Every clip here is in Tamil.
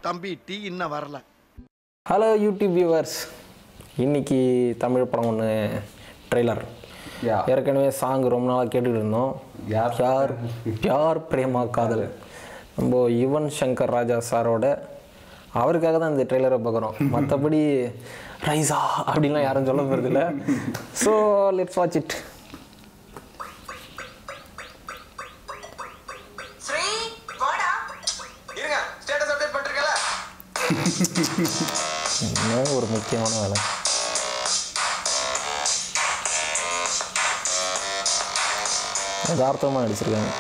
தம்பி டீ இன்னும் வரல ஹலோ யூடியூப் வியூவர்ஸ் இன்னைக்கு தமிழ் படம் ஒன்று ட்ரெய்லர் Yeah. ஏற்கனவே சாங் ரொம்ப நாளாக கேட்டுக்கிட்டு இருந்தோம் யார் யார் யார் பிரேமா காதல் நம்ம யுவன் சங்கர் ராஜா சாரோட அவருக்காக தான் இந்த ட்ரெய்லரை பார்க்குறோம் மற்றபடி ரைஸா அப்படின்லாம் யாரும் சொல்ல போகிறதில்ல so let's watch it Sri வாடா இருங்க ஸ்டேட்டஸ் அப்டேட் பண்ணிருக்கல இன்னும் ஒரு முக்கியமான வேலை யதார்த்தமாக நடிச்சிருக்காங்க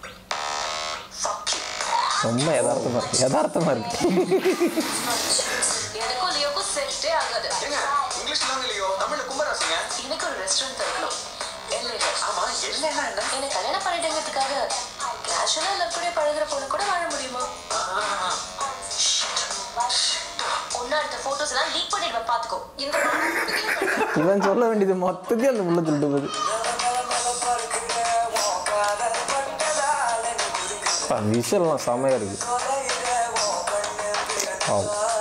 ரொம்ப யதார்த்தமாக இருக்கு யதார்த்தமாக இருக்கு எனக்கும் லியோக்கும் செட்டே ஆகாது ஏங்க இங்கிலீஷ் இல்லாம இல்லையோ தமிழ்ல கும்பராசிங்க எனக்கு ஒரு ரெஸ்டாரண்ட் திறக்கணும் எல்லையில ஆமா இல்லைன்னா என்ன என்னை கல்யாணம் பண்ணிட்டங்கிறதுக்காக கேஷுவலா எல்லாருக்கூட பழகுற பொண்ணு கூட வாழ முடியுமா ஒன்னா எடுத்த போட்டோஸ் எல்லாம் லீக் பண்ணிடுவேன் பாத்துக்கோ இந்த இவன் சொல்ல வேண்டியது மொத்தத்தையும் அந்த உள்ள சொல்லிட்டு போகுது விஷயம்லாம் செமையாக இருக்கு Wow.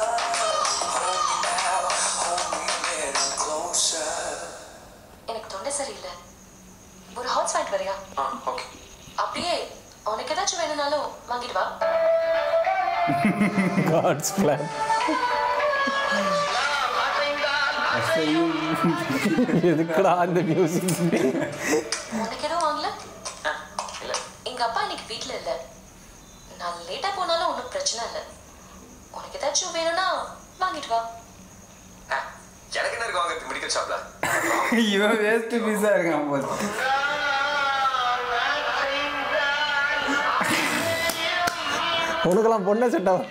எனக்கு தொண்டை சரியில்லை ஒரு ஹாட் ஸ்பாட் வரியா ஓகே அப்படியே உனக்கு ஏதாச்சும் வேணும்னாலும் வாங்கிட்டு வா God's plan. எதுக்குடா அந்த மியூசிக் உனக்கு எதுவும் வாங்கல இல்ல எங்க அப்பா இன்னைக்கு வீட்ல இல்ல நான் லேட்டா போனாலும் ஒன்றும் பிரச்சனை இல்லை உனக்கு ஏதாச்சும் வேணும்னா வாங்கிட்டு வா ஆ, எனக்கு என்ன இருக்கு வாங்குறது மெடிக்கல் ஷாப்ல இவன் வேஸ்ட் பீஸா இருக்கான் போது உனக்கெல்லாம் பொண்ணை செட் ஆகும்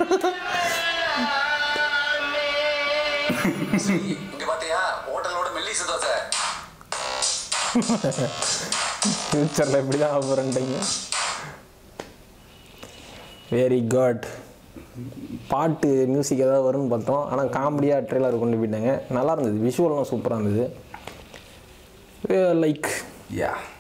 இங்க பாத்தியா ஹோட்டலோட மெல்லிசு தோசை ஃப்யூச்சரில் இப்படி தான் ஆகுறேன்ட்டீங்க வெரி குட் பாட்டு மியூசிக் ஏதாவது வரும்னு பார்த்தோம் ஆனால் காமெடியாக ட்ரெய்லர் கொண்டு போயிட்டாங்க நல்லா இருந்தது விஷுவல்லாம் சூப்பராக இருந்தது லைக் யா